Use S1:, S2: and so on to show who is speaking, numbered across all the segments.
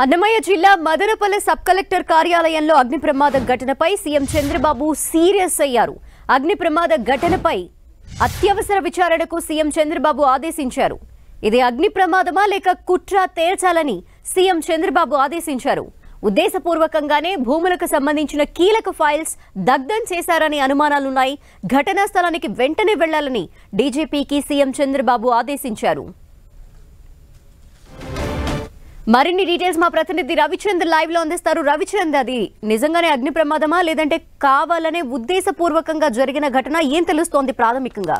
S1: అన్నమయ్య జిల్లా Madanapalle sub collector కార్యాలయంలో అగ్ని ప్రమాద ఘటనపై సీఎం చంద్రబాబు సీరియస్ అయ్యారు అగ్ని ప్రమాద ఘటనపై అత్యవసర విచారణకు సీఎం చంద్రబాబు ఆదేశించారు ఇది అగ్ని ప్రమాదమా లేక కుట్ర తేల్చాలని సీఎం చంద్రబాబు ఆదేశించారు ఉద్దేశపూర్వకంగానే భూములకు సంబంధించిన కీలక ఫైల్స్ దగ్ధం చేశారని అనుమానాలున్నాయి ఘటనా స్థలానికి వెంటనే వెళ్లాలని డీజీపీకి సీఎం చంద్రబాబు ఆదేశించారు మరిన్ని డీటెయిల్స్ మా ప్రతినిధి రవిచంద్ర లైవ్ లో అందిస్తారు రవిచంద్ర అది నిజంగానే అగ్ని ప్రమాదమా లేదంటే కావాలనే ఉద్దేశపూర్వకంగా జరిగిన ఘటన ఏం తెలుస్తోంది ప్రాథమికంగా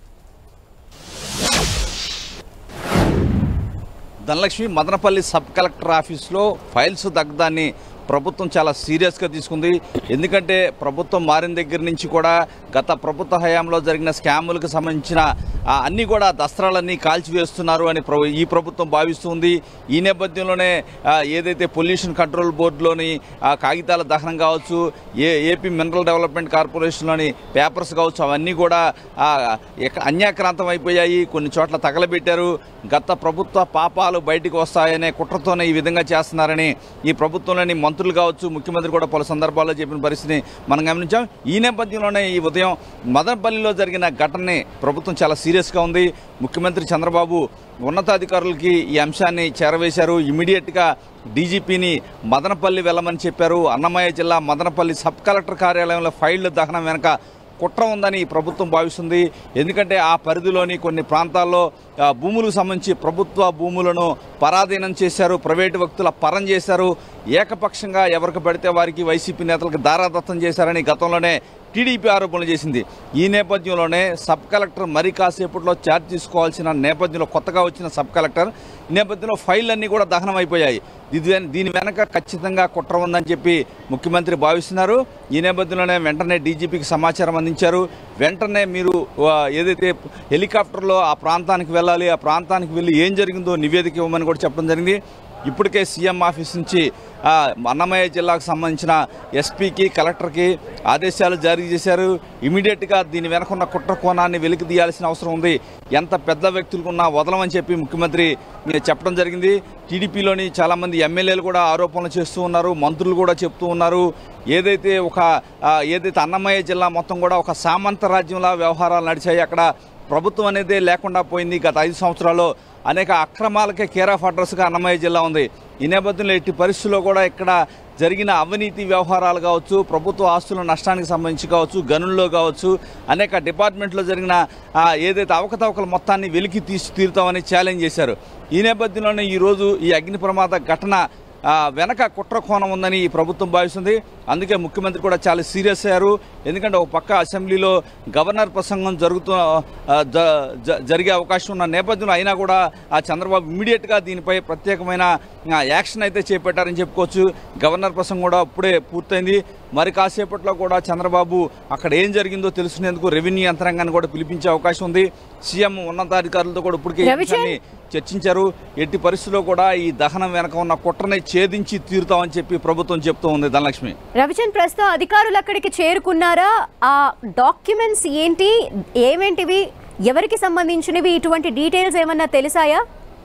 S2: ధనలక్ష్మి మదనపల్లి సబ్ కలెక్టర్ ఆఫీస్లో ఫైల్స్ దగ్ధాన్ని ప్రభుత్వం చాలా సీరియస్గా తీసుకుంది ఎందుకంటే ప్రభుత్వం మారిన దగ్గర నుంచి కూడా గత ప్రభుత్వ హయాంలో జరిగిన స్కాములకు సంబంధించిన ఆ, అన్ని కూడా దస్త్రాలన్నీ కాల్చివేస్తున్నారు అని ప్ర- ఈ ప్రభుత్వం భావిస్తుంది ఈ నేపథ్యంలోనే ఆ, ఏదైతే పొల్యూషన్ కంట్రోల్ బోర్డులోని ఆ, కాగితాల దహనం కావచ్చు ఏ ఏపీ మినరల్ డెవలప్మెంట్ కార్పొరేషన్లోని పేపర్స్ కావచ్చు అవన్నీ కూడా ఆ, ఎక్క- అన్యాక్రాంతం అయిపోయాయి కొన్ని చోట్ల తగలబెట్టారు గత ప్రభుత్వ పాపాలు బయటికి వస్తాయనే కుట్రతోనే ఈ విధంగా చేస్తున్నారని ఈ ప్రభుత్వంలోని మంత్రులు కావచ్చు ముఖ్యమంత్రి కూడా పలు సందర్భాల్లో చెప్పిన పరిస్థితిని మనం గమనించాం ఈ నేపథ్యంలోనే ఈ ఉదయం మదనపల్లిలో జరిగిన ఘటనని ప్రభుత్వం చాలా సీరియస్గా ఉంది ముఖ్యమంత్రి చంద్రబాబు ఉన్నతాధికారులకి ఈ అంశాన్ని చేరవేశారు ఇమీడియట్గా డీజీపీని మదనపల్లి వెళ్ళమని చెప్పారు అన్నమయ్య జిల్లా మదనపల్లి సబ్ కలెక్టర్ కార్యాలయంలో ఫైళ్ల దహనం వెనక కుట్ర ఉందని ఈ ప్రభుత్వం భావిస్తుంది ఎందుకంటే ఆ పరిధిలోని కొన్ని ప్రాంతాల్లో ఆ, భూములకు సంబంధించి ప్రభుత్వ భూములను పరాధీనం చేశారు ప్రైవేటు వ్యక్తుల పరం చేశారు ఏకపక్షంగా ఎవరికి పడితే వారికి వైసీపీ నేతలకు దారాదత్తం చేశారని గతంలోనే టీడీపీ ఆరోపణలు చేసింది ఈ నేపథ్యంలోనే సబ్ కలెక్టర్ మరి కాసేపట్లో ఛార్జ్ తీసుకోవాల్సిన నేపథ్యంలో కొత్తగా వచ్చిన సబ్ కలెక్టర్ ఈ నేపథ్యంలో ఫైళ్ళు అన్నీ కూడా దహనం అయిపోయాయి ఇది దీని వెనక ఖచ్చితంగా కుట్ర ఉందని చెప్పి ముఖ్యమంత్రి భావిస్తున్నారు ఈ నేపథ్యంలోనే వెంటనే డీజీపీకి సమాచారం అందించారు వెంటనే మీరు ఆ, ఏదైతే హెలికాప్టర్లో ఆ ప్రాంతానికి వెళ్ళాలి ఆ ప్రాంతానికి వెళ్ళి ఏం జరిగిందో నివేదిక ఇవ్వమని కూడా చెప్పడం జరిగింది ఇప్పటికే సీఎం ఆఫీస్ నుంచి ఆ, అన్నమయ్య జిల్లాకు సంబంధించిన ఎస్పీకి కలెక్టర్కి ఆదేశాలు జారీ చేశారు ఇమీడియట్గా దీని వెనకున్న కుట్ర కోణాన్ని వెలికి తీయాల్సిన అవసరం ఉంది ఎంత పెద్ద వ్యక్తులకు ఉన్నా వదలమని చెప్పి ముఖ్యమంత్రి మీరు చెప్పడం జరిగింది టీడీపీలోని చాలామంది ఎమ్మెల్యేలు కూడా ఆరోపణలు చేస్తూ ఉన్నారు మంత్రులు కూడా చెప్తూ ఉన్నారు ఏదైతే ఒక ఆ, ఏదైతే అన్నమయ్య జిల్లా మొత్తం కూడా ఒక సామంత రాజ్యంలా వ్యవహారాలు నడిచాయి అక్కడ ప్రభుత్వం అనేది లేకుండా పోయింది గత ఐదు సంవత్సరాల్లో అనేక అక్రమాలకే కేర్ ఆఫ్ అడ్రస్గా అన్నమయ్య జిల్లా ఉంది ఈ నేపథ్యంలో ఎట్టి పరిస్థితుల్లో కూడా ఇక్కడ జరిగిన అవినీతి వ్యవహారాలు కావచ్చు ప్రభుత్వ ఆస్తుల నష్టానికి సంబంధించి కావచ్చు గనుల్లో కావచ్చు అనేక డిపార్ట్మెంట్లో జరిగిన ఆ, ఏదైతే అవకతవకల మొత్తాన్ని వెలికి తీసి తీరుతామని ఛాలెంజ్ చేశారు ఈ నేపథ్యంలోనే ఈరోజు ఈ అగ్ని ప్రమాద ఘటన ఆ, వెనక కుట్ర కోణం ఉందని ఈ ప్రభుత్వం భావిస్తుంది అందుకే ముఖ్యమంత్రి కూడా చాలా సీరియస్ అయ్యారు ఎందుకంటే ఒక పక్క అసెంబ్లీలో గవర్నర్ ప్రసంగం జరుగుతూ ఆ, జ- జ- జరిగే అవకాశం ఉన్న నేపథ్యంలో అయినా కూడా ఆ చంద్రబాబు ఇమీడియట్గా దీనిపై ప్రత్యేకమైన ఆ, యాక్షన్ అయితే చేపట్టారని చెప్పుకోవచ్చు గవర్నర్ ప్రసంగం కూడా ఇప్పుడే పూర్తయింది మరి కాసేపట్లో కూడా చంద్రబాబు అక్కడ ఏం జరిగిందో తెలుసుకునేందుకు రెవెన్యూ యంత్రాంగాన్ని కూడా పిలిపించే అవకాశం ఉంది సీఎం ఉన్నతాధికారులతో కూడా ఇప్పటికే ఈ
S1: రవిచంద్.
S2: విషయాన్ని చర్చించారు ఎట్టి పరిస్థితుల్లో కూడా ఈ దహనం వెనక ఉన్న కుట్రని ఛేదించి తీరుతామని చెప్పి ప్రభుత్వం చెప్తూ ఉంది ధనలక్ష్మి
S1: రవిచంద్ ప్రస్తుతం అధికారులు అక్కడికి చేరుకున్నారా ఆ డాక్యుమెంట్స్ ఏంటి ఏమేంటివి ఎవరికి సంబంధించినవి ఇటువంటి డీటెయిల్స్ ఏమన్నా తెలిసాయా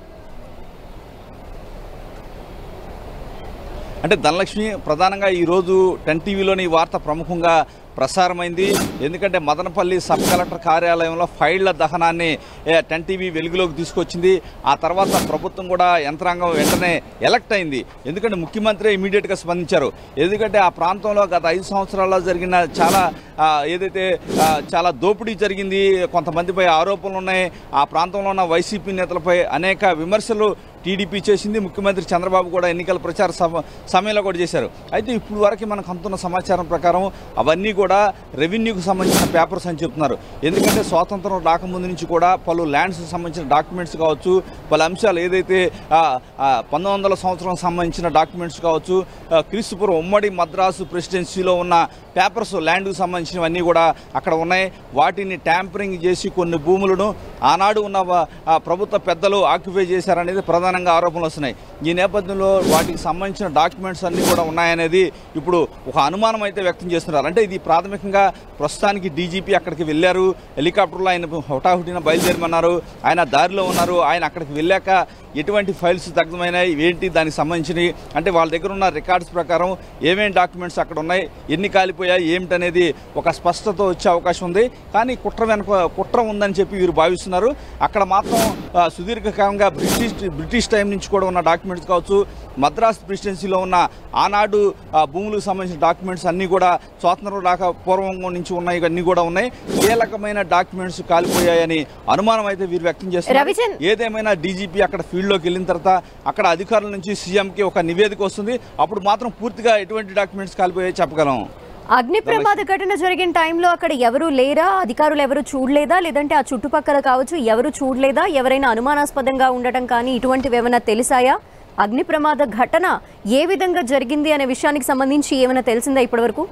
S2: అంటే ధనలక్ష్మి ప్రధానంగా ఈరోజు టెన్ టీవీలోని ఈ వార్త ప్రముఖంగా ప్రసారమైంది ఎందుకంటే మదనపల్లి సబ్ కలెక్టర్ కార్యాలయంలో ఫైళ్ల దహనాన్ని ఏ, టెన్ టీవీ వెలుగులోకి తీసుకొచ్చింది ఆ తర్వాత ప్రభుత్వం కూడా యంత్రాంగం వెంటనే ఎలక్ట్ అయింది ఎందుకంటే ముఖ్యమంత్రి ఇమీడియట్గా స్పందించారు ఎందుకంటే ఆ ప్రాంతంలో గత ఐదు సంవత్సరాల్లో జరిగిన చాలా ఆ, ఏదైతే ఆ, చాలా దోపిడీ జరిగింది కొంతమందిపై ఆరోపణలు ఉన్నాయి ఆ ప్రాంతంలో ఉన్న వైసీపీ నేతలపై అనేక విమర్శలు టీడీపీ చేసింది ముఖ్యమంత్రి చంద్రబాబు కూడా ఎన్నికల ప్రచార సమ సమయంలో కూడా చేశారు అయితే ఇప్పుడు వరకు మనకు అందుతున్న సమాచారం ప్రకారం అవన్నీ కూడా రెవెన్యూకి సంబంధించిన పేపర్స్ అని చెప్తున్నారు ఎందుకంటే స్వాతంత్రం రాకముందు నుంచి కూడా పలు ల్యాండ్స్కి సంబంధించిన డాక్యుమెంట్స్ కావచ్చు పలు అంశాలు ఏదైతే ఆ, ఆ, పంతొమ్మిది వందల సంవత్సరం సంబంధించిన డాక్యుమెంట్స్ కావచ్చు ఆ, క్రీస్తుపురం ఉమ్మడి మద్రాసు ప్రెసిడెన్సీలో ఉన్న పేపర్స్ ల్యాండ్కి సంబంధించినవన్నీ కూడా అక్కడ ఉన్నాయి వాటిని ట్యాంపరింగ్ చేసి కొన్ని భూములను ఆనాడు ఉన్న వ- ఆ ప్రభుత్వ పెద్దలు ఆక్యుపై చేశారనేది ప్రధానంగా ఆరోపణలు వస్తున్నాయి ఈ నేపథ్యంలో వాటికి సంబంధించిన డాక్యుమెంట్స్ అన్నీ కూడా ఉన్నాయనేది ఇప్పుడు ఒక అనుమానం అయితే వ్యక్తం చేస్తున్నారు అంటే ఇది ప్రాథమికంగా ప్రస్తుతానికి డీజీపీ అక్కడికి వెళ్ళారు హెలికాప్టర్లో ఆయన హుటాహుటిన బయలుదేరమన్నారు ఆయన దారిలో ఉన్నారు ఆయన అక్కడికి వెళ్ళాక ఎటువంటి ఫైల్స్ దగ్ధమైనాయి ఏంటి దానికి సంబంధించినవి అంటే వాళ్ళ దగ్గర ఉన్న రికార్డ్స్ ప్రకారం ఏమేమి డాక్యుమెంట్స్ అక్కడ ఉన్నాయి ఎన్ని కాలిపోయాయి ఏమిటనేది ఒక స్పష్టత వచ్చే అవకాశం ఉంది కానీ కుట్ర వెనుక కుట్ర ఉందని చెప్పి వీరు భావిస్తున్నారు అక్కడ మాత్రం ఆ, సుదీర్ఘకాలంగా బ్రిటిష్ బ్రిటిష్ టైం నుంచి కూడా ఉన్న డాక్యుమెంట్స్ కావచ్చు మద్రాస్ ప్రెసిడెన్సీలో ఉన్న ఆనాడు ఆ, భూములకు సంబంధించిన డాక్యుమెంట్స్ అన్నీ కూడా స్వాతంత్రం రాక పూర్వం నుంచి ఉన్నాయి అన్నీ కూడా ఉన్నాయి కీలకమైన డాక్యుమెంట్స్ కాలిపోయాయని అనుమానం అయితే వీరు వ్యక్తం చేస్తున్నారు
S1: రవిచంద్.
S2: ఏదేమైనా డీజీపీ అక్కడ ఫీల్డ్లోకి వెళ్ళిన తర్వాత అక్కడ అధికారుల నుంచి సీఎంకి ఒక నివేదిక వస్తుంది అప్పుడు మాత్రం పూర్తిగా ఎటువంటి డాక్యుమెంట్స్ కాలిపోయాయో చెప్పగలం
S1: అగ్ని ప్రమాద ఘటన జరిగిన టైంలో అక్కడ ఎవరు లేరా అధికారులు ఎవరు చూడలేదా లేదంటే ఆ చుట్టుపక్కల కావచ్చు ఎవరు చూడలేదా ఎవరైనా అనుమానాస్పదంగా ఉండటం కానీ ఇటువంటివి ఏమైనా తెలిసాయా అగ్ని ప్రమాద ఘటన ఏ విధంగా జరిగింది అనే విషయానికి సంబంధించి ఏమైనా తెలిసిందా ఇప్పటివరకు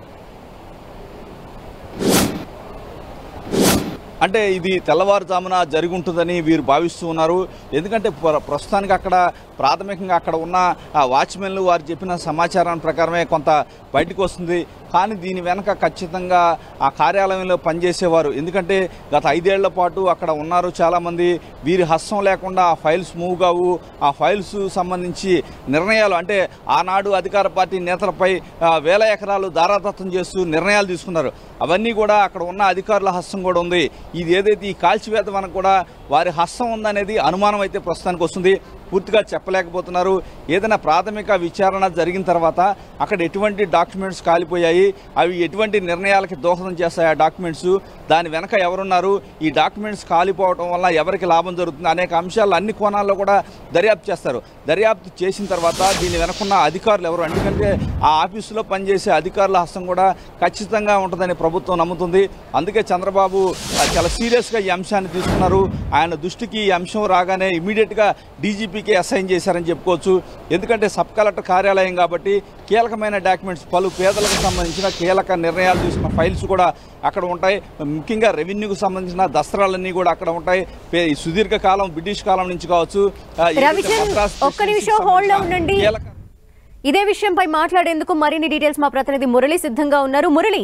S2: అంటే ఇది తెల్లవారుజామున జరిగి ఉంటుందని వీరు భావిస్తూ ఉన్నారు ఎందుకంటే ప్ర- ప్రస్తుతానికి అక్కడ ప్రాథమికంగా అక్కడ ఉన్న ఆ వాచ్మెన్లు వారు చెప్పిన సమాచారం ప్రకారమే కొంత బయటకు వస్తుంది కానీ దీని వెనక ఖచ్చితంగా ఆ కార్యాలయంలో పనిచేసేవారు ఎందుకంటే గత ఐదేళ్ల పాటు అక్కడ ఉన్నారు చాలామంది వీరి హస్తం లేకుండా ఆ ఫైల్స్ మూవ్ కావు ఆ ఫైల్స్ సంబంధించి నిర్ణయాలు అంటే ఆనాడు అధికార పార్టీ నేతలపై ఆ, వేల ఎకరాలు దారాదత్తం చేస్తూ నిర్ణయాలు తీసుకున్నారు అవన్నీ కూడా అక్కడ ఉన్న అధికారుల హస్తం కూడా ఉంది ఇది ఏదైతే ఈ కాల్చివేత మనకు కూడా వారి హస్తం ఉందనేది అనుమానం అయితే ప్రస్తుతానికి వస్తుంది పూర్తిగా చెప్పలేకపోతున్నారు ఏదైనా ప్రాథమిక విచారణ జరిగిన తర్వాత అక్కడ ఎటువంటి డాక్యుమెంట్స్ కాలిపోయాయి అవి ఎటువంటి నిర్ణయాలకి దోహదం చేస్తాయి ఆ డాక్యుమెంట్స్ దాని వెనక ఎవరున్నారు ఈ డాక్యుమెంట్స్ కాలిపోవడం వల్ల ఎవరికి లాభం జరుగుతుంది అనేక అంశాలు అన్ని కోణాల్లో కూడా దర్యాప్తు చేస్తారు దర్యాప్తు చేసిన తర్వాత దీని వెనకున్న అధికారులు ఎవరు ఎందుకంటే ఆ ఆఫీసులో పనిచేసే అధికారుల హస్తం కూడా ఖచ్చితంగా ఉంటుందని ప్రభుత్వం నమ్ముతుంది అందుకే చంద్రబాబు ఆ, చాలా సీరియస్గా ఈ అంశాన్ని తీసుకున్నారు ఆయన దృష్టికి ఈ అంశం రాగానే ఇమీడియట్గా డీజీపీకి అసైన్ చేశారని చెప్పుకోవచ్చు ఎందుకంటే సబ్ కలెక్టర్ కార్యాలయం కాబట్టి కీలకమైన డాక్యుమెంట్స్ పలు పేదలకు సంబంధించిన కీలక నిర్ణయాలు తీసుకున్న ఫైల్స్ కూడా అక్కడ ఉంటాయి ముఖ్యంగా రెవెన్యూకి సంబంధించిన దస్త్రాలన్నీ కూడా అక్కడ ఉంటాయి పే- ఈ సుదీర్ఘ కాలం బ్రిటిష్ కాలం నుంచి కావచ్చు ఆ, ఏదైతే
S1: రవిచంద్,
S2: మద్రాస్
S1: ఒక్క నిమిషం hold లో ఉండండి.
S2: కీలక
S1: ఇదే విషయంపై మాట్లాడేందుకు మరిన్ని డీటెయిల్స్ మా ప్రతినిధి మురళి సిద్ధంగా ఉన్నారు మురళి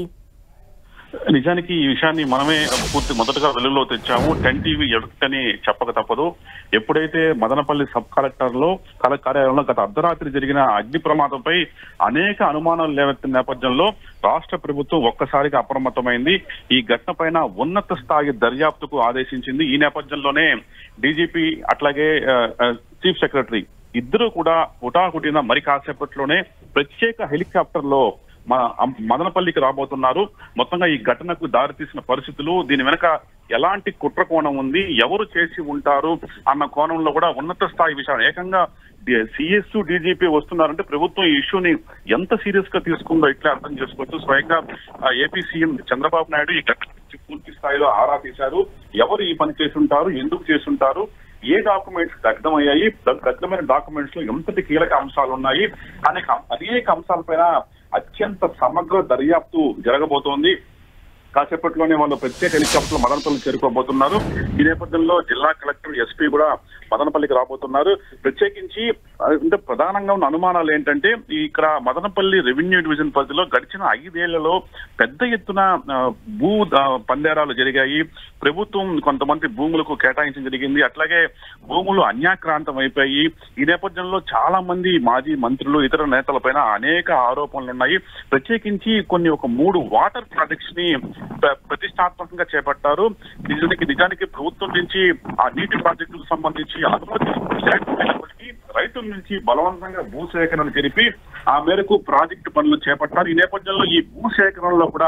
S3: నిజానికి ఈ విషయాన్ని మనమే పూర్తి మొదటగా వెలుగులో తెచ్చాము టెన్ టీవీ ఎడుకని చెప్పక తప్పదు ఎప్పుడైతే మదనపల్లి సబ్ కలెక్టర్ లో కల కార్యాలయంలో గత అర్ధరాత్రి జరిగిన అగ్ని ప్రమాదంపై అనేక అనుమానాలు లేవెత్తిన నేపథ్యంలో రాష్ట్ర ప్రభుత్వం ఒక్కసారిగా అప్రమత్తమైంది ఈ ఘటన పైన ఉన్నత స్థాయి దర్యాప్తుకు ఆదేశించింది ఈ నేపథ్యంలోనే డీజీపీ అట్లాగే ఆ, ఆ, చీఫ్ సెక్రటరీ ఇద్దరు కూడా హుటాహుటిన మరి కాసేపట్లోనే ప్రత్యేక హెలికాప్టర్ లో మన అం- మదనపల్లికి రాబోతున్నారు మొత్తంగా ఈ ఘటనకు దారితీసిన పరిస్థితులు దీని వెనక ఎలాంటి కుట్ర కోణం ఉంది ఎవరు చేసి ఉంటారు అన్న కోణంలో కూడా ఉన్నత స్థాయి విషయాలు ఏకంగా సిఎస్ డీజీపీ వస్తున్నారంటే ప్రభుత్వం ఈ ఇష్యూని ఎంత సీరియస్ గా తీసుకుందో ఇట్లా అర్థం చేసుకోవచ్చు స్వయంగా ఆ, ఏపీ సీఎం చంద్రబాబు నాయుడు ఈ ఘటన గురించి పూర్తి స్థాయిలో ఆరా తీశారు ఎవరు ఈ పని చేసుంటారు ఎందుకు చేసుంటారు ఏ డాక్యుమెంట్స్ దగ్ధమయ్యాయి దగ్- దగ్ధమైన డాక్యుమెంట్స్ లో ఎంతటి కీలక అంశాలు ఉన్నాయి అనేక అనేక అంశాలపైన అత్యంత సమగ్ర దర్యాప్తు జరగబోతోంది కాసేపట్లోనే వాళ్ళు ప్రత్యేక హెలికాప్టర్ మదనపల్లి చేరుకోబోతున్నారు ఈ నేపథ్యంలో జిల్లా కలెక్టర్ ఎస్పీ కూడా మదనపల్లికి రాబోతున్నారు ప్రత్యేకించి ఆ, అంటే ప్రధానంగా ఉన్న అనుమానాలు ఏంటంటే ఈ ఇక్కడ మదనపల్లి రెవెన్యూ డివిజన్ పరిధిలో గడిచిన ఐదేళ్లలో పెద్ద ఎత్తున ఆ, భూ ఆ, పందేరాలు జరిగాయి ప్రభుత్వం కొంతమంది భూములకు కేటాయించడం జరిగింది అట్లాగే భూములు అన్యాక్రాంతం అయిపోయి ఈ నేపథ్యంలో చాలా మంది మాజీ మంత్రులు ఇతర నేతలపైన అనేక ఆరోపణలు ఉన్నాయి ప్రత్యేకించి కొన్ని ఒక మూడు వాటర్ ప్రాజెక్ట్స్ ని ప్ర- ప్రతిష్టాత్మకంగా చేపట్టారు నిజానికి నిజానికి ప్రభుత్వం నుంచి ఆ నీటి ప్రాజెక్టులకు సంబంధించి అనుమతి లేకపోయినప్పటికీ రైతుల నుంచి బలవంతంగా భూసేకరణ జరిపి ఆ మేరకు ప్రాజెక్టు పనులు చేపట్టారు ఈ నేపథ్యంలో ఈ భూసేకరణలో కూడా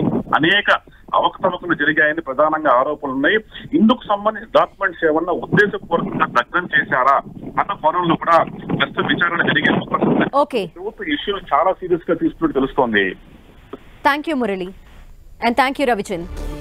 S3: అనేక అవకతవకలు జరిగాయని ప్రధానంగా ఆరోపణలు ఉన్నాయి ఇందుకు సంబంధించిన డాక్యుమెంట్స్ ఏమన్నా ఉద్దేశపూర్వకంగా దగ్ధం చేశారా అన్న కోణంలో కూడా ప్రస్తుత విచారణ జరిగే అవకాశం ఉంది.
S1: ఓకే
S3: ప్రభుత్వం ఇష్యూను చాలా సీరియస్ గా తీసుకున్నట్టు తెలుస్తోంది
S1: thank you Murali and thank you Ravichand